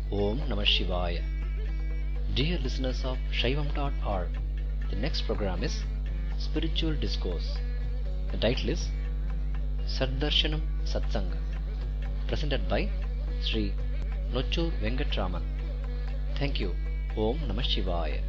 Om Namah Shivaya. Dear listeners of Shaivam.org, the next program is Spiritual Discourse. The title is Saddarshanam Satsanga, presented by Sri Nochur Venkatraman. Thank you. Om Namah Shivaya.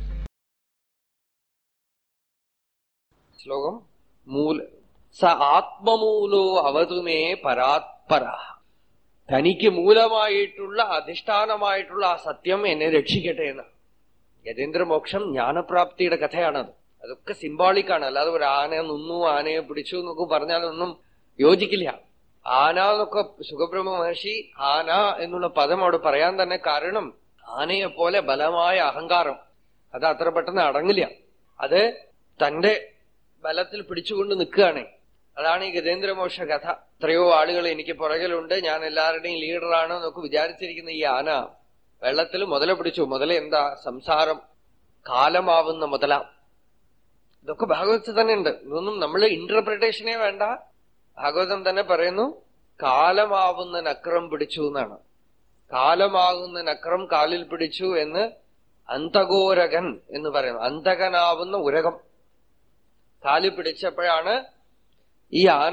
ശ്ലോകം മൂല സ ആത്മമൂലോ അവതുമേ പരാത്പര തനിക്ക് മൂലമായിട്ടുള്ള അധിഷ്ഠാനമായിട്ടുള്ള ആ സത്യം എന്നെ രക്ഷിക്കട്ടെ എന്ന് ഗജേന്ദ്രമോക്ഷം ജ്ഞാനപ്രാപ്തിയുടെ കഥയാണത് അതൊക്കെ സിംബോളിക്കാണ് അല്ലാതെ ഒരു ആന നിന്നു ആനയെ പിടിച്ചു എന്നൊക്കെ പറഞ്ഞാലൊന്നും യോജിക്കില്ല ആന എന്നൊക്കെ സുഖബ്രഹ്മ മഹർഷി ആന എന്നുള്ള പദം അവിടെ പറയാൻ തന്നെ കാരണം ആനയെ പോലെ ബലമായ അഹങ്കാരം അത് അത്ര പെട്ടെന്ന് അടങ്ങില്ല അത് തന്റെ ബലത്തിൽ പിടിച്ചുകൊണ്ട് നിൽക്കുകയാണ് അതാണ് ഈ ഗജേന്ദ്രമോക്ഷ കഥ എത്രയോ ആളുകൾ എനിക്ക് പുറകിലുണ്ട് ഞാൻ എല്ലാവരുടെയും ലീഡറാണ് എന്നൊക്കെ വിചാരിച്ചിരിക്കുന്ന ഈ ആന വെള്ളത്തിൽ മുതല പിടിച്ചു മുതല എന്താ സംസാരം കാലമാവുന്ന മുതല ഇതൊക്കെ ഭാഗവതത്തിൽ തന്നെ ഉണ്ട് ഇതൊന്നും നമ്മൾ ഇന്റർപ്രിട്ടേഷനേ വേണ്ട ഭാഗവതം തന്നെ പറയുന്നു കാലമാവുന്ന നക്രം പിടിച്ചു എന്നാണ് കാലമാകുന്ന നക്രം കാലിൽ പിടിച്ചു എന്ന് അന്തകോരകൻ എന്ന് പറയുന്നു അന്തകനാവുന്ന ഉരകം കാലിൽ പിടിച്ചപ്പോഴാണ് ഈ ആന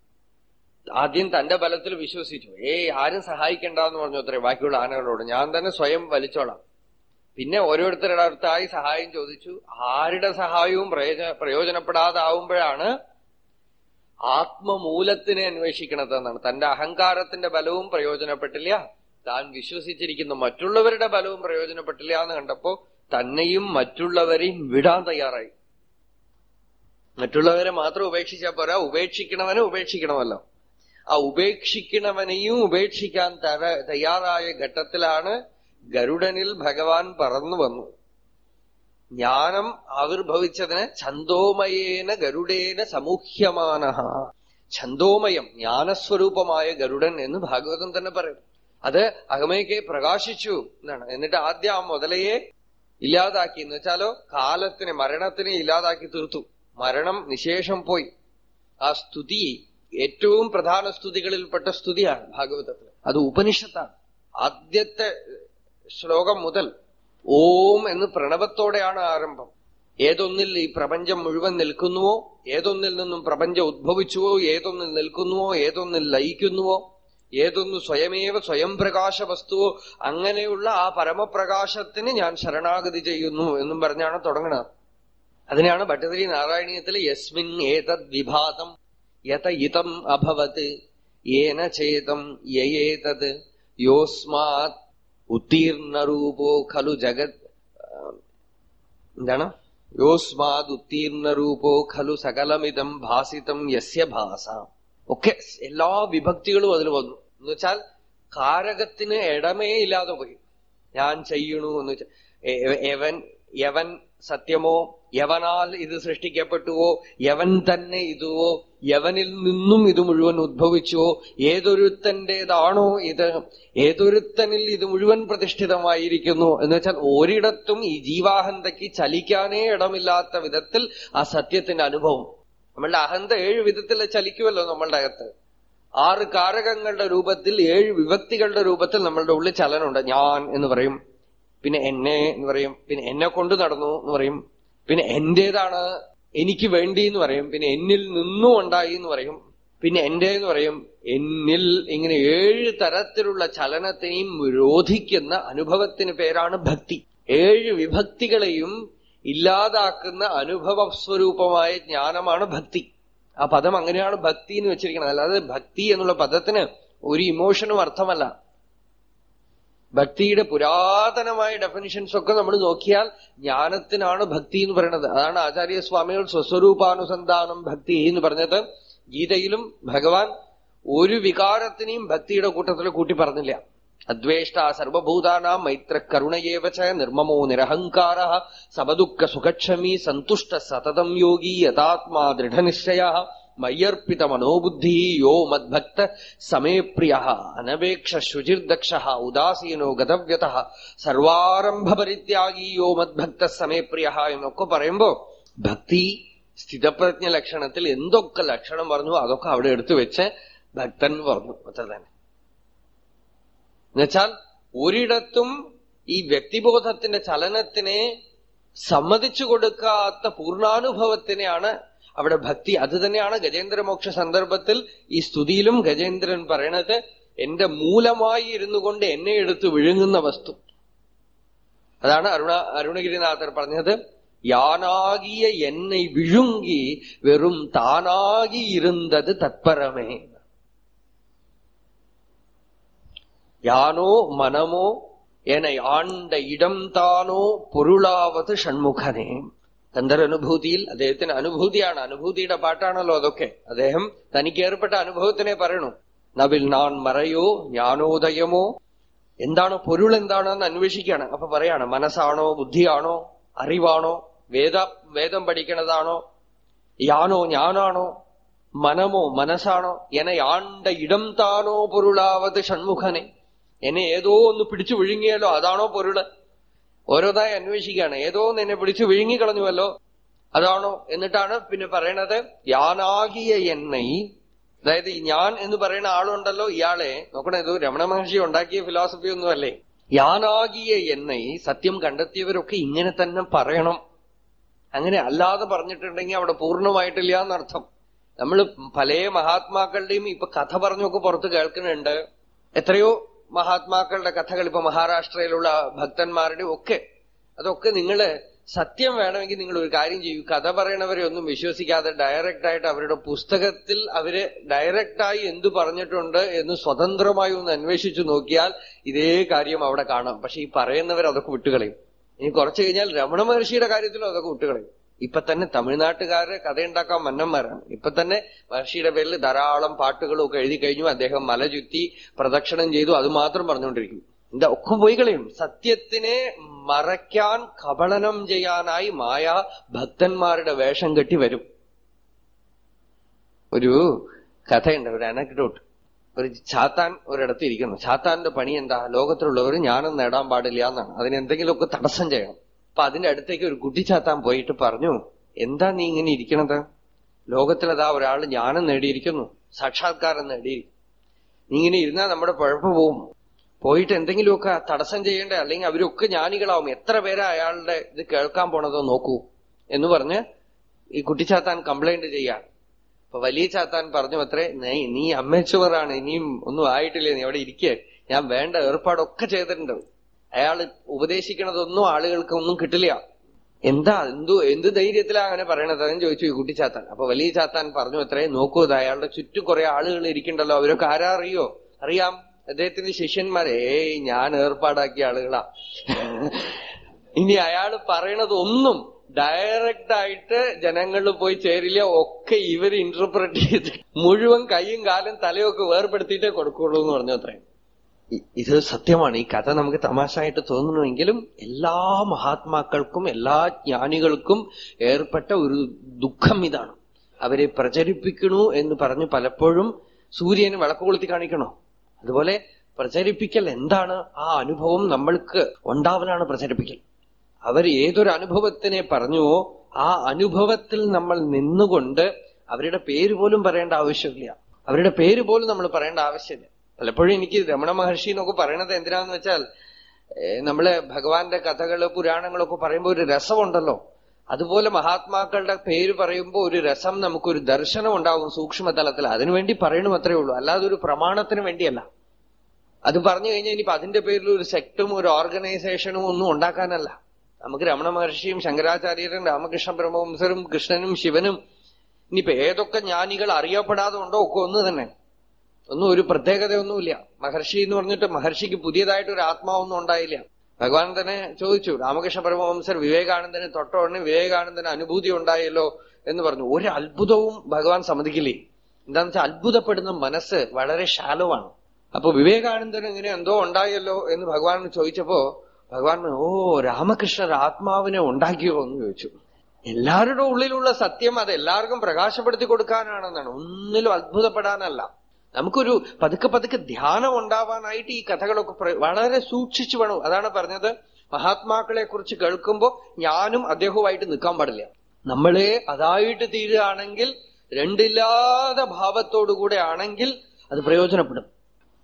ആദ്യം തന്റെ ബലത്തിൽ വിശ്വസിച്ചു ഏയ് ആരും സഹായിക്കണ്ടെന്ന് പറഞ്ഞു അത്രേ ബാക്കിയുള്ള ആനകളോട് ഞാൻ തന്നെ സ്വയം വലിച്ചോളാം പിന്നെ ഓരോരുത്തരുടെ അടുത്തായി സഹായം ചോദിച്ചു ആരുടെ സഹായവും പ്രയോജന പ്രയോജനപ്പെടാതാവുമ്പോഴാണ് ആത്മമൂലത്തിനെ അന്വേഷിക്കണത് എന്നാണ് തന്റെ അഹങ്കാരത്തിന്റെ ബലവും പ്രയോജനപ്പെട്ടില്ല താൻ വിശ്വസിച്ചിരിക്കുന്ന മറ്റുള്ളവരുടെ ബലവും പ്രയോജനപ്പെട്ടില്ല എന്ന് കണ്ടപ്പോ തന്നെയും മറ്റുള്ളവരെയും വിടാൻ തയ്യാറായി മറ്റുള്ളവരെ മാത്രം ഉപേക്ഷിച്ചാൽ പോരാ ഉപേക്ഷിക്കണവനെ ഉപേക്ഷിക്കണമല്ലോ ആ ഉപേക്ഷിക്കണവനെയും ഉപേക്ഷിക്കാൻ തര തയ്യാറായ ഘട്ടത്തിലാണ് ഗരുഡനിൽ ഭഗവാൻ പറന്നു വന്നു ജ്ഞാനം ആവിർഭവിച്ചതിന് ഛന്തോമയേന ഗരുഡേന സമൂഹ്യമാന ഛന്തോമയം ജ്ഞാനസ്വരൂപമായ ഗരുഡൻ എന്ന് ഭാഗവതം തന്നെ പറയും അത് അകമയ്ക്ക് പ്രകാശിച്ചു എന്നാണ് എന്നിട്ട് ആദ്യം ആ മുതലയെ ഇല്ലാതാക്കി എന്ന് വെച്ചാലോ കാലത്തിനെ മരണത്തിനെ ഇല്ലാതാക്കി തീർത്തു മരണം നിശേഷം പോയി ആ സ്തുതി ഏറ്റവും പ്രധാന സ്തുതികളിൽപ്പെട്ട സ്തുതിയാണ് ഭാഗവതത്തിൽ അത് ഉപനിഷത്താണ് ആദ്യത്തെ ശ്ലോകം മുതൽ ഓം എന്ന് പ്രണവത്തോടെയാണ് ആരംഭം ഏതൊന്നിൽ ഈ പ്രപഞ്ചം മുഴുവൻ നിൽക്കുന്നുവോ ഏതൊന്നിൽ നിന്നും പ്രപഞ്ചം ഉദ്ഭവിച്ചുവോ ഏതൊന്നിൽ നിൽക്കുന്നുവോ ഏതൊന്നിൽ ലയിക്കുന്നുവോ ഏതൊന്ന് സ്വയമേവ സ്വയം പ്രകാശ വസ്തുവോ അങ്ങനെയുള്ള ആ പരമപ്രകാശത്തിന് ഞാൻ ശരണാഗതി ചെയ്യുന്നു എന്നും പറഞ്ഞാണ് തുടങ്ങുന്നത് അതിനാണ് ഭട്ടതിരി നാരായണീയത്തിൽ യസ്മിൻ ഏതദ് വിഭാതം യത ഇതം അഭവത് ഏന ചേതം യേതത് യോസ്മാത് ഉത്തീർണരൂപോ ഖലു ജഗത് എന്താണ് യോസ്മാത് ഉത്തീർണരൂപോ ഖലു സകലമിതം ഭാസിതം യസ്യ ഭാസ ഒക്കെ എല്ലാ വിഭക്തികളും അതിൽ വന്നു എന്ന് വെച്ചാൽ കാരകത്തിന് ഇടമേ ഇല്ലാതെ പോയി ഞാൻ ചെയ്യണു എന്ന് വെച്ചാൽ എവൻ യവൻ സത്യമോ യവനാൽ ഇത് സൃഷ്ടിക്കപ്പെട്ടുവോ യവൻ തന്നെ ഇതുവോ യവനിൽ നിന്നും ഇത് മുഴുവൻ ഉദ്ഭവിച്ചുവോ ഏതൊരുത്തന്റേതാണോ ഇത് ഏതൊരുത്തനിൽ ഇത് മുഴുവൻ പ്രതിഷ്ഠിതമായിരിക്കുന്നു എന്ന് വെച്ചാൽ ഒരിടത്തും ഈ ജീവാഹന്തയ്ക്ക് ചലിക്കാനേ ഇടമില്ലാത്ത വിധത്തിൽ ആ സത്യത്തിന്റെ അനുഭവം നമ്മളുടെ അഹന്ത ഏഴ് വിധത്തിൽ ചലിക്കുമല്ലോ നമ്മളുടെ അകത്ത് ആറ് കാരകങ്ങളുടെ രൂപത്തിൽ ഏഴ് വിഭക്തികളുടെ രൂപത്തിൽ നമ്മളുടെ ഉള്ളിൽ ചലനമുണ്ട് ഞാൻ എന്ന് പറയും പിന്നെ എന്നെ എന്ന് പറയും പിന്നെ എന്നെ കൊണ്ട് നടന്നു എന്ന് പറയും പിന്നെ എന്റേതാണ് എനിക്ക് വേണ്ടി എന്ന് പറയും പിന്നെ എന്നിൽ നിന്നും ഉണ്ടായി എന്ന് പറയും പിന്നെ എന്റെ എന്ന് പറയും എന്നിൽ ഇങ്ങനെ ഏഴ് തരത്തിലുള്ള ചലനത്തിനെയും രോധിക്കുന്ന അനുഭവത്തിന് പേരാണ് ഭക്തി ഏഴ് വിഭക്തികളെയും ഇല്ലാതാക്കുന്ന അനുഭവ സ്വരൂപമായ ജ്ഞാനമാണ് ഭക്തി ആ പദം അങ്ങനെയാണ് ഭക്തി എന്ന് വെച്ചിരിക്കുന്നത് അല്ലാതെ ഭക്തി എന്നുള്ള പദത്തിന് ഒരു ഇമോഷനും അർത്ഥമല്ല ഭക്തിയുടെ പുരാതനമായ ഡെഫിനിഷൻസ് ഒക്കെ നമ്മൾ നോക്കിയാൽ ജ്ഞാനത്തിനാണ് ഭക്തി എന്ന് പറയുന്നത് അതാണ് ആചാര്യസ്വാമികൾ സ്വസ്വരൂപാനുസന്ധാനം ഭക്തി എന്ന് പറഞ്ഞത് ഗീതയിലും ഭഗവാൻ ഒരു വികാരത്തിനെയും ഭക്തിയുടെ കൂട്ടത്തിൽ കൂട്ടി പറഞ്ഞില്ല അദ്വേഷ്ട സർവഭൂതാനാം മൈത്ര കരുണയേവച നിർമ്മമോ നിരഹങ്കാര സമദുഃഖ സുഖക്ഷമി സന്തുഷ്ട സതതം യോഗി യഥാത്മാ ദൃഢനിശ്ചയ മയ്യർപ്പിത മനോബുദ്ധി യോ മദ്ഭക്ത സമേ പ്രിയ അനപേക്ഷ ശുചിർദക്ഷ ഉദാസീനോ ഗതവ്യത സർവാരംഭ പരിത്യാഗി യോ മദ്ഭക്ത സമേ പ്രിയ എന്നൊക്കെ പറയുമ്പോ ഭക്തി സ്ഥിതപ്രജ്ഞ ലക്ഷണത്തിൽ എന്തൊക്കെ ലക്ഷണം പറഞ്ഞു അതൊക്കെ അവിടെ എടുത്തു വെച്ച് ഭക്തൻ പറഞ്ഞു അത്ര തന്നെ എന്നുവെച്ചാൽ ഒരിടത്തും ഈ വ്യക്തിബോധത്തിന്റെ ചലനത്തിനെ സമ്മതിച്ചു കൊടുക്കാത്ത പൂർണ്ണാനുഭവത്തിനെയാണ് അവിടെ ഭക്തി അത് തന്നെയാണ് ഗജേന്ദ്രമോക്ഷ സന്ദർഭത്തിൽ ഈ സ്തുതിയിലും ഗജേന്ദ്രൻ പറയണത് എന്റെ മൂലമായി ഇരുന്നു കൊണ്ട് എന്നെ എടുത്ത് വിഴുങ്ങുന്ന വസ്തു അതാണ് അരുണ അരുണഗിരിനാഥർ പറഞ്ഞത് യാനാകിയ എന്നെ വിഴുങ്ങി വെറും താനാകി ഇരുന്നത് തത്പരമേ யானோ மனமோ என ஆண்ட இடம் தானോ പൊരുളാവത് ഷൺമുഖനെ തന്റെ അനുഭൂതിയിൽ അദ്ദേഹത്തിന് അനുഭൂതിയാണ് അനുഭൂതിയുടെ പാട്ടാണല്ലോ അതൊക്കെ അദ്ദേഹം തനിക്ക് ഏർപ്പെട്ട അനുഭവത്തിനെ പറയണു നവിൽ നാൻ മറയോ ജ്ഞാനോദയമോ എന്താണ് പൊരുൾ എന്താണെന്ന് അന്വേഷിക്കുകയാണ് അപ്പൊ പറയാണ് മനസ്സാണോ ബുദ്ധിയാണോ അറിവാണോ വേദ വേദം പഠിക്കണതാണോ യാനോ ഞാനാണോ മനമോ മനസ്സാണോ എന്നെ ആണ്ട ഇടം താനോ പൊരുളാവത് ഷൺമുഖനെ എന്നെ ഏതോ ഒന്ന് പിടിച്ചു വിഴുങ്ങിയാലോ അതാണോ പൊരുള് ഓരോന്നായി അന്വേഷിക്കുകയാണ് ഏതോ ഒന്ന് എന്നെ പിടിച്ചു വിഴുങ്ങിക്കളഞ്ഞുവല്ലോ അതാണോ എന്നിട്ടാണ് പിന്നെ പറയണത് യാനാകിയ എന്നെ അതായത് ഈ ഞാൻ എന്ന് പറയുന്ന ആളുണ്ടല്ലോ ഇയാളെ നോക്കണേ ഇത് രമണ മഹർഷി ഉണ്ടാക്കിയ ഫിലോസഫി ഒന്നുമല്ലേ യാനാകിയ എന്നെ സത്യം കണ്ടെത്തിയവരൊക്കെ ഇങ്ങനെ തന്നെ പറയണം അങ്ങനെ അല്ലാതെ പറഞ്ഞിട്ടുണ്ടെങ്കിൽ അവിടെ പൂർണ്ണമായിട്ടില്ല എന്നർത്ഥം നമ്മൾ പല മഹാത്മാക്കളുടെയും ഇപ്പൊ കഥ പറഞ്ഞൊക്കെ പുറത്ത് കേൾക്കുന്നുണ്ട് എത്രയോ മഹാത്മാക്കളുടെ കഥകൾ ഇപ്പൊ മഹാരാഷ്ട്രയിലുള്ള ഭക്തന്മാരുടെ ഒക്കെ അതൊക്കെ നിങ്ങള് സത്യം വേണമെങ്കിൽ നിങ്ങൾ ഒരു കാര്യം ചെയ്യൂ കഥ പറയണവരെ ഒന്നും വിശ്വസിക്കാതെ ഡയറക്റ്റ് ആയിട്ട് അവരുടെ പുസ്തകത്തിൽ അവര് ഡയറക്റ്റായി എന്തു പറഞ്ഞിട്ടുണ്ട് എന്ന് സ്വതന്ത്രമായി ഒന്ന് അന്വേഷിച്ചു നോക്കിയാൽ ഇതേ കാര്യം അവിടെ കാണാം പക്ഷെ ഈ പറയുന്നവർ അതൊക്കെ വിട്ടുകളയും ഇനി കുറച്ചു കഴിഞ്ഞാൽ രമണ മഹർഷിയുടെ കാര്യത്തിലും അതൊക്കെ വിട്ടുകളയും ഇപ്പൊ തന്നെ തമിഴ്നാട്ടുകാര് കഥയുണ്ടാക്കാൻ മന്നന്മാരാണ് ഇപ്പൊ തന്നെ മഹർഷിയുടെ പേരിൽ ധാരാളം പാട്ടുകളും ഒക്കെ എഴുതി കഴിഞ്ഞു അദ്ദേഹം മല ചുറ്റി പ്രദക്ഷിണം ചെയ്തു അത് മാത്രം പറഞ്ഞുകൊണ്ടിരിക്കും എന്താ ഒക്കെ പോയി കളയും സത്യത്തിനെ മറയ്ക്കാൻ കപളനം ചെയ്യാനായി മായ ഭക്തന്മാരുടെ വേഷം കെട്ടി വരും ഒരു കഥയുണ്ട് ഒരു അനക്ഡോട്ട് ഒരു ചാത്താൻ ഒരിടത്ത് ഇരിക്കുന്നു ചാത്താന്റെ പണി എന്താ ലോകത്തിലുള്ളവർ ജ്ഞാനം നേടാൻ പാടില്ല എന്നാണ് അതിനെന്തെങ്കിലുമൊക്കെ തടസ്സം ചെയ്യണം അപ്പൊ അതിന്റെ അടുത്തേക്ക് ഒരു കുട്ടിച്ചാത്താൻ പോയിട്ട് പറഞ്ഞു എന്താ നീ ഇങ്ങനെ ഇരിക്കണത് ലോകത്തിലതാ ഒരാൾ ജ്ഞാനം നേടിയിരിക്കുന്നു സാക്ഷാത്കാരം നേടിയിരിക്കുന്നു നീ ഇങ്ങനെ ഇരുന്നാൽ നമ്മുടെ കുഴപ്പം പോവും പോയിട്ട് എന്തെങ്കിലുമൊക്കെ തടസ്സം ചെയ്യേണ്ട അല്ലെങ്കിൽ അവരൊക്കെ ജ്ഞാനികളാവും എത്ര പേരാ അയാളുടെ ഇത് കേൾക്കാൻ പോണതോ നോക്കൂ എന്ന് പറഞ്ഞ് ഈ കുട്ടിച്ചാത്താൻ കംപ്ലൈന്റ് ചെയ്യാൻ അപ്പൊ വലിയ ചാത്താൻ പറഞ്ഞു അത്രേ നീ നീ അമ്മച്ചുവറാണ് ഇനിയും ഒന്നും ആയിട്ടില്ലേ നീ അവിടെ ഇരിക്കേ ഞാൻ വേണ്ട ഏർപ്പാടൊക്കെ ചെയ്തിട്ടുണ്ട് അയാൾ ഉപദേശിക്കണതൊന്നും ആളുകൾക്ക് ഒന്നും കിട്ടില്ല എന്താ എന്തു എന്ത് ധൈര്യത്തിലാ അങ്ങനെ പറയണത് എന്ന് ചോദിച്ചു ഈ കുട്ടി ചാത്താൻ അപ്പൊ വലിയ ചാത്താൻ പറഞ്ഞു അത്രേ നോക്കൂ ഇത് അയാളുടെ ചുറ്റും കുറെ ആളുകൾ ഇരിക്കണ്ടല്ലോ അവരൊക്കെ ആരാ അറിയോ അറിയാം അദ്ദേഹത്തിന്റെ ശിഷ്യന്മാരെ ഏയ് ഞാൻ ഏർപ്പാടാക്കിയ ആളുകളാ ഇനി അയാൾ പറയണത് ഒന്നും ഡയറക്റ്റ് ആയിട്ട് ജനങ്ങളിൽ പോയി ചേരില്ല ഒക്കെ ഇവർ ഇന്റർപ്രറ്റ് ചെയ്ത് മുഴുവൻ കൈയും കാലും തലയൊക്കെ വേർപെടുത്തിയിട്ടേ കൊടുക്കുള്ളൂ എന്ന് പറഞ്ഞു അത്രയും ഇ- ഇത് സത്യമാണ് ഈ കഥ നമുക്ക് തമാശയായിട്ട് തോന്നുന്നുവെങ്കിലും എല്ലാ മഹാത്മാക്കൾക്കും എല്ലാ ജ്ഞാനികൾക്കും ഏർപ്പെട്ട ഒരു ദുഃഖം ഇതാണ് അവരെ പ്രചരിപ്പിക്കണു എന്ന് പറഞ്ഞ് പലപ്പോഴും സൂര്യന് വിളക്ക് കൊളുത്തി കാണിക്കണോ അതുപോലെ പ്രചരിപ്പിക്കൽ എന്താണ് ആ അനുഭവം നമ്മൾക്ക് ഉണ്ടാവലാണ് പ്രചരിപ്പിക്കൽ അവർ ഏതൊരു അനുഭവത്തിനെ പറഞ്ഞുവോ ആ അനുഭവത്തിൽ നമ്മൾ നിന്നുകൊണ്ട് അവരുടെ പേര് പോലും പറയേണ്ട ആവശ്യമില്ല അവരുടെ പേര് പോലും നമ്മൾ പറയേണ്ട ആവശ്യമില്ല പലപ്പോഴും എനിക്ക് രമണ മഹർഷി എന്നൊക്കെ പറയണത് എന്തിനാന്ന് വെച്ചാൽ ഏഹ് നമ്മള് ഭഗവാന്റെ കഥകള് പുരാണങ്ങളൊക്കെ പറയുമ്പോൾ ഒരു രസമുണ്ടല്ലോ അതുപോലെ മഹാത്മാക്കളുടെ പേര് പറയുമ്പോൾ ഒരു രസം നമുക്കൊരു ദർശനം ഉണ്ടാവും സൂക്ഷ്മതലത്തിൽ അതിനുവേണ്ടി പറയണം അത്രേ ഉള്ളൂ അല്ലാതെ ഒരു പ്രമാണത്തിന് വേണ്ടിയല്ല അത് പറഞ്ഞു കഴിഞ്ഞാൽ ഇനിയിപ്പോ അതിന്റെ പേരിൽ ഒരു സെക്ടും ഒരു ഓർഗനൈസേഷനും ഒന്നും ഉണ്ടാക്കാനല്ല നമുക്ക് രമണ മഹർഷിയും ശങ്കരാചാര്യരും രാമകൃഷ്ണ ബ്രഹ്മവംസരും കൃഷ്ണനും ശിവനും ഇനിയിപ്പോ ഏതൊക്കെ ജ്ഞാനികൾ അറിയപ്പെടാതെ ഉണ്ടോ ഒക്കെ ഒന്ന് തന്നെ ഒന്നും ഒരു പ്രത്യേകതയൊന്നുമില്ല മഹർഷി എന്ന് പറഞ്ഞിട്ട് മഹർഷിക്ക് പുതിയതായിട്ട് ഒരു ആത്മാവൊന്നും ഉണ്ടായില്ല ഭഗവാൻ തന്നെ ചോദിച്ചു രാമകൃഷ്ണ പരമവംസർ വിവേകാനന്ദന് തൊട്ട ഉടനെ വിവേകാനന്ദന് അനുഭൂതി ഉണ്ടായല്ലോ എന്ന് പറഞ്ഞു ഒരു അത്ഭുതവും ഭഗവാൻ സമ്മതിക്കില്ലേ എന്താന്ന് വെച്ചാൽ അത്ഭുതപ്പെടുന്ന മനസ്സ് വളരെ ഷാലോ ആണ് അപ്പൊ വിവേകാനന്ദന് ഇങ്ങനെ എന്തോ ഉണ്ടായല്ലോ എന്ന് ഭഗവാൻ ചോദിച്ചപ്പോ ഭഗവാൻ പറഞ്ഞു, ഓ രാമകൃഷ്ണർ ആത്മാവിനെ ഉണ്ടാക്കിയോ എന്ന് ചോദിച്ചു എല്ലാവരുടെ ഉള്ളിലുള്ള സത്യം അത് എല്ലാവർക്കും പ്രകാശപ്പെടുത്തി കൊടുക്കാനാണെന്നാണ് ഒന്നിലും അത്ഭുതപ്പെടാനല്ല നമുക്കൊരു പതുക്കെ പതുക്കെ ധ്യാനം ഉണ്ടാവാനായിട്ട് ഈ കഥകളൊക്കെ പ്ര- വളരെ സൂക്ഷിച്ചു വേണം അതാണ് പറഞ്ഞത് മഹാത്മാക്കളെ കുറിച്ച് കേൾക്കുമ്പോ ഞാനും അദ്ദേഹവുമായിട്ട് നിൽക്കാൻ പാടില്ല നമ്മളെ അതായിട്ട് തീരുകയാണെങ്കിൽ രണ്ടില്ലാத ഭാവത്തോടുകൂടെ ആണെങ്കിൽ അത് പ്രയോജനപ്പെടും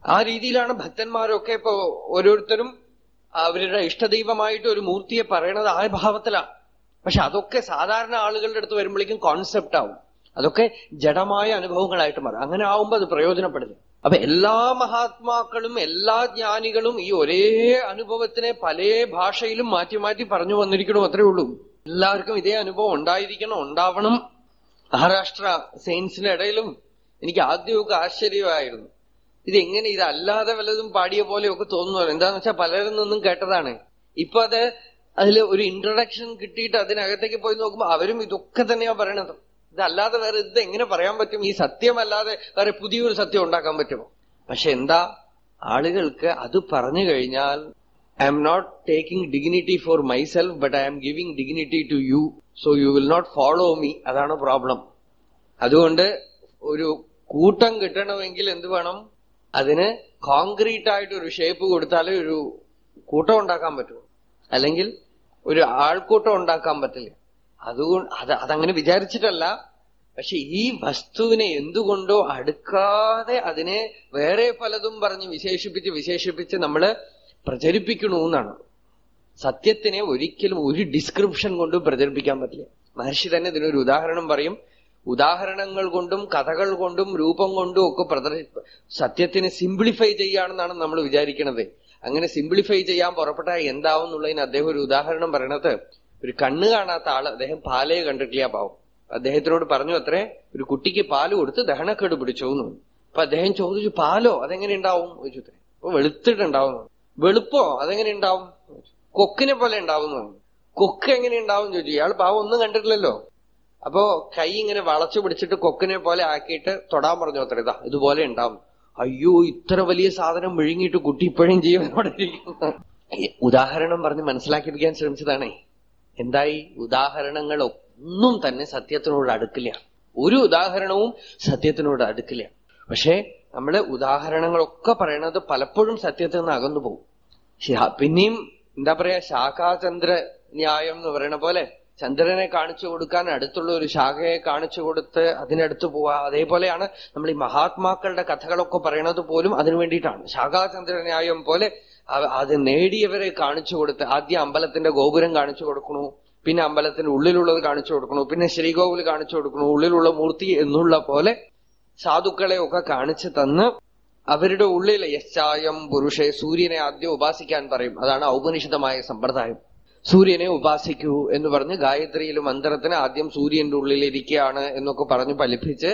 ആ രീതിയിലാണ് ഭക്തന്മാരൊക്കെ ഇപ്പൊ ഓരോരുത്തരും അവരുടെ ഇഷ്ടദൈവമായിട്ട് ഒരു മൂർത്തിയെ പറയണത് ആ ഭാവത്തിലാണ് പക്ഷെ അതൊക്കെ സാധാരണ ആളുകളുടെ അടുത്ത് വരുമ്പോഴേക്കും കോൺസെപ്റ്റ് ആവും അതൊക്കെ ജഡമായ അനുഭവങ്ങളായിട്ട് മാറും അങ്ങനെ ആവുമ്പോൾ അത് പ്രയോജനപ്പെടില്ല അപ്പൊ എല്ലാ മഹാത്മാക്കളും എല്ലാ ജ്ഞാനികളും ഈ ഒരേ അനുഭവത്തിനെ പല ഭാഷയിലും മാറ്റി മാറ്റി പറഞ്ഞു വന്നിരിക്കണം അത്രേ ഉള്ളൂ എല്ലാവർക്കും ഇതേ അനുഭവം ഉണ്ടായിരിക്കണം ഉണ്ടാവണം മഹാരാഷ്ട്ര സയൻസിന്റെ ഇടയിലും എനിക്ക് ആദ്യമൊക്കെ ആശ്ചര്യമായിരുന്നു ഇതെങ്ങനെ ഇതല്ലാതെ വല്ലതും പാടിയ പോലെയൊക്കെ തോന്നുന്നു എന്താന്ന് വെച്ചാൽ പലരിൽ നിന്നും കേട്ടതാണ് ഇപ്പൊ അത് അതിൽ ഒരു ഇൻട്രൊഡക്ഷൻ കിട്ടിയിട്ട് അതിനകത്തേക്ക് പോയി നോക്കുമ്പോ അവരും ഇതൊക്കെ തന്നെയാ പറയണത് ഇതല്ലാതെ വേറെ ഇത് എങ്ങനെ പറയാൻ പറ്റും ഈ സത്യമല്ലാതെ വേറെ പുതിയൊരു സത്യം ഉണ്ടാക്കാൻ പറ്റുമോ പക്ഷെ എന്താ ആളുകൾക്ക് അത് പറഞ്ഞു കഴിഞ്ഞാൽ I'm not taking dignity for myself but I'm giving dignity to you so you will not follow me അതാണ് പ്രോബ്ലം അതുകൊണ്ട് ഒരു കൂട്ടം കിട്ടണമെങ്കിൽ എന്ത് വേണം അതിന് കോൺക്രീറ്റ് ആയിട്ട് ഒരു ഷേപ്പ് കൊടുത്താലേ ഒരു കൂട്ടം ഉണ്ടാക്കാൻ പറ്റൂ അല്ലെങ്കിൽ ഒരു ആൾക്കൂട്ടം ഉണ്ടാക്കാൻ പറ്റില്ല അതുകൊണ്ട് അത് അതങ്ങനെ വിചാരിച്ചിട്ടല്ല പക്ഷെ ഈ വസ്തുവിനെ എന്തുകൊണ്ടോ അടുക്കാതെ അതിനെ വേറെ പലതും പറഞ്ഞ് വിശേഷിപ്പിച്ച് വിശേഷിപ്പിച്ച് നമ്മള് പ്രചരിപ്പിക്കണമെന്നാണ് സത്യത്തിനെ ഒരിക്കലും ഒരു ഡിസ്ക്രിപ്ഷൻ കൊണ്ടും പ്രചരിപ്പിക്കാൻ പറ്റില്ല മഹർഷി തന്നെ ഇതിനൊരു ഉദാഹരണം പറയും ഉദാഹരണങ്ങൾ കൊണ്ടും കഥകൾ കൊണ്ടും രൂപം കൊണ്ടും ഒക്കെ പ്രദർശി സത്യത്തിനെ സിംപ്ലിഫൈ ചെയ്യാണെന്നാണ് നമ്മൾ വിചാരിക്കുന്നത് അങ്ങനെ സിംപ്ലിഫൈ ചെയ്യാൻ പുറപ്പെട്ടാൽ എന്താവും എന്നുള്ളതിന് അദ്ദേഹം ഒരു ഉദാഹരണം പറയണത് ഒരു കണ്ണ് കാണാത്ത ആള് അദ്ദേഹം പാലയെ കണ്ടിട്ടില്ല പാവം അദ്ദേഹത്തിനോട് പറഞ്ഞു അത്രേ ഒരു കുട്ടിക്ക് പാല് കൊടുത്ത് ദഹനക്കേട് പിടിച്ചു എന്ന് അപ്പൊ അദ്ദേഹം ചോദിച്ചു പാലോ അതെങ്ങനെ ഉണ്ടാവും ചോദിച്ചു അത്രേ അപ്പൊ വെളുത്തിട്ടുണ്ടാവും വെളുപ്പോ അതെങ്ങനെ ഉണ്ടാവും കൊക്കിനെ പോലെ ഉണ്ടാവും കൊക്ക് എങ്ങനെ ഉണ്ടാവും ചോദിച്ചു ഇയാൾ പാവം ഒന്നും കണ്ടിട്ടില്ലല്ലോ അപ്പോ കൈ ഇങ്ങനെ വളച്ചു പിടിച്ചിട്ട് കൊക്കിനെ പോലെ ആക്കിയിട്ട് തൊടാൻ പറഞ്ഞു അത്ര ഇതാ ഇതുപോലെ ഉണ്ടാവും അയ്യോ ഇത്ര വലിയ സാധനം വിഴുങ്ങിയിട്ട് കുട്ടി ഇപ്പോഴും ജീവനോടെ ഇരിക്കുന്നു ഉദാഹരണം പറഞ്ഞ് മനസ്സിലാക്കിപ്പിക്കാൻ ശ്രമിച്ചതാണേ എന്തായി ഉദാഹരണങ്ങൾ ഒന്നും തന്നെ സത്യത്തിനോട് അടുക്കില്ല ഒരു ഉദാഹരണവും സത്യത്തിനോട് അടുക്കില്ല പക്ഷെ നമ്മള് ഉദാഹരണങ്ങളൊക്കെ പറയണത് പലപ്പോഴും സത്യത്തിൽ നിന്ന് അകന്നു പോകും പിന്നെയും എന്താ പറയാ ശാഖാചന്ദ്ര ന്യായം എന്ന് പറയണ പോലെ ചന്ദ്രനെ കാണിച്ചു കൊടുക്കാൻ അടുത്തുള്ള ഒരു ശാഖയെ കാണിച്ചു കൊടുത്ത് അതിനടുത്ത് പോവാ അതേപോലെയാണ് നമ്മൾ ഈ മഹാത്മാക്കളുടെ കഥകളൊക്കെ പറയണത് പോലും അതിനു വേണ്ടിയിട്ടാണ് ശാഖാചന്ദ്ര ന്യായം പോലെ അത് നേടിയവരെ കാണിച്ചു കൊടുത്ത് ആദ്യം അമ്പലത്തിന്റെ ഗോപുരം കാണിച്ചു കൊടുക്കണു പിന്നെ അമ്പലത്തിന്റെ ഉള്ളിലുള്ളത് കാണിച്ചു കൊടുക്കണു പിന്നെ ശ്രീകോവിൽ കാണിച്ചു കൊടുക്കണു ഉള്ളിലുള്ള മൂർത്തി എന്നുള്ള പോലെ സാധുക്കളെ ഒക്കെ കാണിച്ചു തന്ന് അവരുടെ ഉള്ളിലെ യശ്ചായം പുരുഷെ സൂര്യനെ ആദ്യം ഉപാസിക്കാൻ പറയും അതാണ് ഔപനിഷിതമായ സമ്പ്രദായം സൂര്യനെ ഉപാസിക്കൂ എന്ന് പറഞ്ഞ് ഗായത്രിയിൽ മന്ത്രത്തിന് ആദ്യം സൂര്യന്റെ ഉള്ളിൽ ഇരിക്കുകയാണ് എന്നൊക്കെ പറഞ്ഞു ഫലിപ്പിച്ച്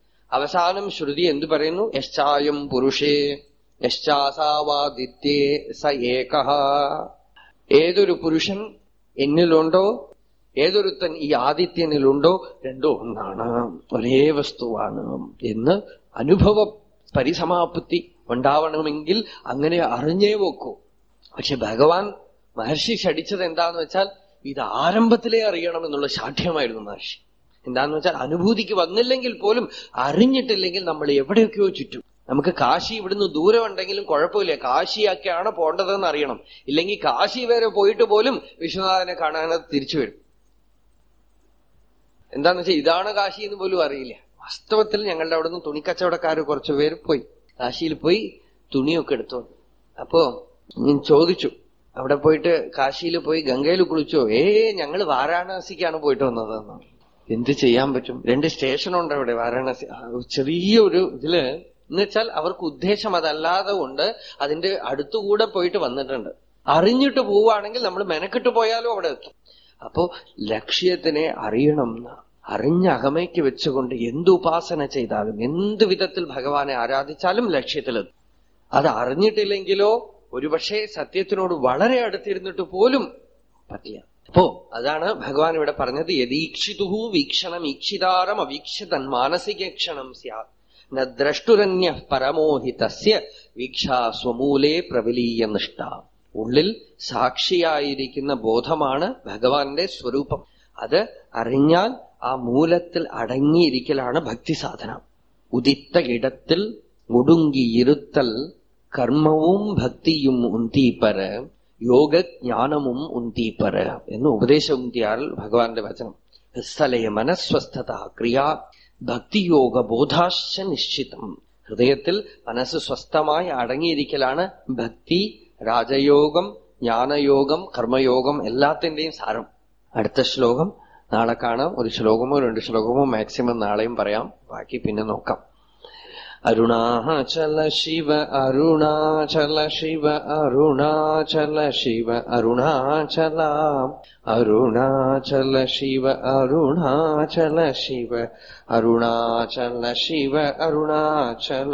അവസാനം ശ്രുതി എന്തു പറയുന്നു യശ്ചായം പുരുഷേ യശ്ചാസാവാദിത്യേ സ ഏക ഏതൊരു പുരുഷൻ എന്നിലുണ്ടോ ഏതൊരുത്തൻ ഈ ആദിത്യനിലുണ്ടോ രണ്ടോ ഒന്നാണ് ഒരേ വസ്തുവാണ് എന്ന് അനുഭവ പരിസമാപ്തി ഉണ്ടാവണമെങ്കിൽ അങ്ങനെ അറിഞ്ഞേ വെക്കൂ പക്ഷെ ഭഗവാൻ മഹർഷി ഷടിച്ചത് എന്താന്ന് വെച്ചാൽ ഇത് ആരംഭത്തിലേ അറിയണം എന്നുള്ള ശാഠ്യമായിരുന്നു മഹർഷി എന്താന്ന് വെച്ചാൽ അനുഭൂതിക്ക് വന്നില്ലെങ്കിൽ പോലും അറിഞ്ഞിട്ടില്ലെങ്കിൽ നമ്മൾ എവിടെയൊക്കെയോ ചുറ്റും നമുക്ക് കാശി ഇവിടുന്ന് ദൂരം ഉണ്ടെങ്കിലും കുഴപ്പമില്ല കാശിയൊക്കെയാണ് പോണ്ടതെന്ന് അറിയണം ഇല്ലെങ്കിൽ കാശി വരെ പോയിട്ട് പോലും വിശ്വനാഥനെ കാണാനത് തിരിച്ചു വരും എന്താന്ന് വെച്ചാൽ ഇതാണ് കാശി എന്ന് പോലും അറിയില്ല വാസ്തവത്തിൽ ഞങ്ങളുടെ അവിടുന്ന് തുണിക്കച്ചവടക്കാർ കുറച്ചു പേര് പോയി കാശിയിൽ പോയി തുണിയൊക്കെ എടുത്തു അപ്പോ ഞാൻ ചോദിച്ചു അവിടെ പോയിട്ട് കാശിയിൽ പോയി ഗംഗയിൽ കുളിച്ചോ ഏ ഞങ്ങൾ വാരാണസിക്കാണ് പോയിട്ട് വന്നതെന്നാണ് എന്ത് ചെയ്യാൻ പറ്റും രണ്ട് സ്റ്റേഷനുണ്ട് അവിടെ വാരാണസി ചെറിയ ഒരു ഇതില് എന്നുവെച്ചാൽ അവർക്ക് ഉദ്ദേശം അതല്ലാതെ കൊണ്ട് അതിന്റെ അടുത്തുകൂടെ പോയിട്ട് വന്നിട്ടുണ്ട് അറിഞ്ഞിട്ട് പോവുകയാണെങ്കിൽ നമ്മൾ മെനക്കെട്ട് പോയാലും അവിടെ എത്തും അപ്പോ ലക്ഷ്യത്തിനെ അറിയണം അറിഞ്ഞ അകമയ്ക്ക് വെച്ചുകൊണ്ട് എന്ത് ഉപാസന ചെയ്താലും എന്ത് വിധത്തിൽ ഭഗവാനെ ആരാധിച്ചാലും ലക്ഷ്യത്തിലെത്തും അത് അറിഞ്ഞിട്ടില്ലെങ്കിലോ ഒരുപക്ഷെ സത്യത്തിനോട് വളരെ അടുത്തിരുന്നിട്ട് പോലും പറ്റില്ല അപ്പോ അതാണ് ഭഗവാൻ ഇവിടെ പറഞ്ഞത് യദീക്ഷിതു വീക്ഷണം ഈക്ഷിതാരം അവീക്ഷിതൻ മാനസികക്ഷണം സ്യാത് ന ദ്രഷ്ടുരന്യ പരമോഹിതസ്യ വീക്ഷാ സ്വമൂലേ പ്രവിലീയ നിഷ്ഠ ഉള്ളിൽ സാക്ഷിയായിരിക്കുന്ന ബോധമാണ് ഭഗവാന്റെ സ്വരൂപം അത് അറിഞ്ഞാൽ ആ മൂലത്തിൽ അടങ്ങിയിരിക്കലാണ് ഭക്തി സാധന ഉദിത്ത ഇടത്തിൽ മുടുങ്ങിയിരുത്തൽ കർമ്മവും ഭക്തിയും ഉന്തീപ്പര യോഗജ്ഞാനമും ഉന്തീപ്പര എന്ന് ഉപദേശമുന്തിയാൽ ഭഗവാന്റെ വചനം സ്ഥലയ മനസ്വസ്ഥത ക്രിയ ഭക്തിയോഗ ബോധാശ്ച നിശ്ചിതം ഹൃദയത്തിൽ മനസ്സ് സ്വസ്ഥമായി അടങ്ങിയിരിക്കലാണ് ഭക്തി രാജയോഗം ജ്ഞാനയോഗം കർമ്മയോഗം എല്ലാത്തിന്റെയും സാരം അടുത്ത ശ്ലോകം നാളെ കാണാം ഒരു ശ്ലോകമോ രണ്ട് ശ്ലോകമോ മാക്സിമം നാളെയും പറയാം ബാക്കി പിന്നെ നോക്കാം അരുണാചല ശിവ അരുണാചല ശിവ അരുണാചല ശിവ അരുണാചല അരുണാചല ശിവ അരുണാചല ശിവ അരുണാചല ശിവ അരുണാചല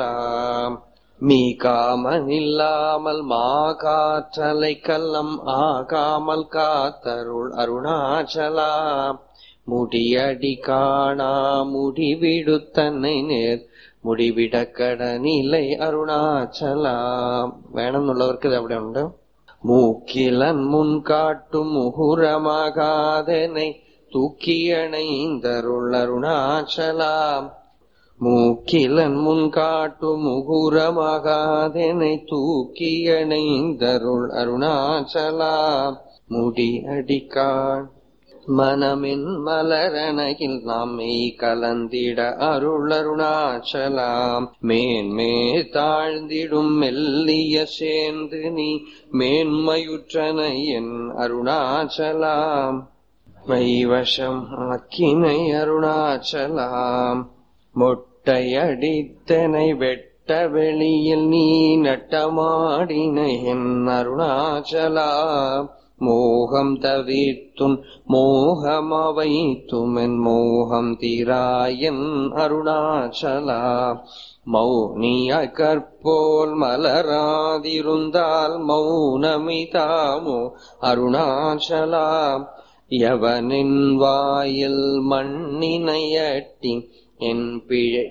மீகாமனில்லாமல் மா காற்றலை கல்லம் ஆகாமல் காத்தருள் அருணாச்சலா முடியடி காணா முடிவிடுத்தன்னை நேர் മുടിവിടക്കടനിലൈ അരുണാചല വേണമെന്നുള്ളവർക്ക് ഇത് അവിടെ ഉണ്ട് മൂക്കിലൻ മുൻകാട്ടും മുഹുരമാകാതെനെ തൂക്കിയണൈന്തരുൾ അരുണാചല മൂക്കിലൻ മുൻകാട്ടു മുഹുരമാകാതെനെ തൂക്കിയണൈന്തരുൾ അരുണാചല മുടി അടിക്കാൻ மனமின் மலரணையில் நம்மை கலந்திட அருளருணாச்சலாம் மேன்மே தாழ்ந்திடும் மெல்லிய சேர்ந்து நீ மேன்மையுற்றனை என் அருணாச்சலாம் மைவசம் ஆக்கினை அருணாச்சலாம் மொட்டையடித்தனை வெட்ட வெளியில் நீ நட்டமாடினை என் அருணாச்சலாம் மோகம் தவிர்த்துன் மோகமவைத்துமென் மோகம் தீராயன் அருணாச்சலா மௌனியாய் கற்போல் மலராதிருந்தால் மௌனமிதாமோ அருணாச்சலா யவனின் வாயில் மண்ணினையட்டி என் பிழை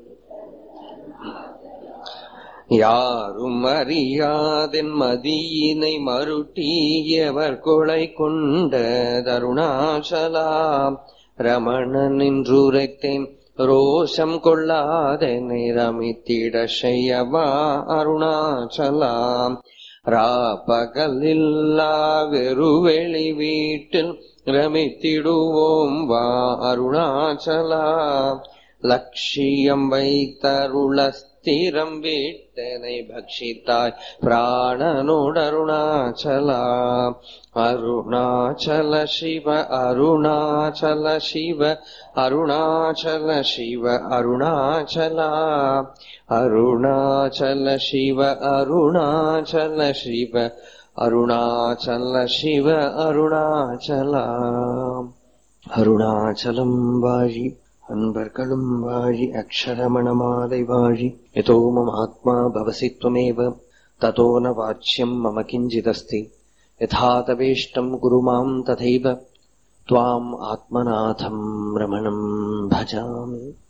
யாரும் அறியாதென் மதியினை மருட்டியவர் கொலை கொண்ட தருணாசலாம் ரமணன் நின்றுரைத்தேன் ரோஷம் கொள்ளாதெனை ரமித்திட செய்யவா அருணாச்சலாம் ராப்பகலில்லா வெறுவெளி வீட்டில் ரமித்திடுவோம் வா அருணாச்சலா லட்சியம் வைத்தருளஸ்திரம் வீட்டனை பக்ஷித்தாய் பிராணனுடருணாச்சலா அருணாச்சல சிவ அருணாச்சல சிவ அருணாச்சல சிவ அருணாச்சலா அருணாச்சல சிவ அருணாச்சல சிவ அருணாச்சல சிவ அருணாச்சலா அருணாச்சலம் வாழி அன்பர்களும் வாழி அக்ஷரமணமாலை வாழி யதோ மம ஆத்மா பவசி त्वमेव ततो न वाच्यम् मम किञ्चिदस्ति यथा तवेष्टम् कुरु माम् तथैव त्वाम् आत्मनाथम् रमणम् भजामि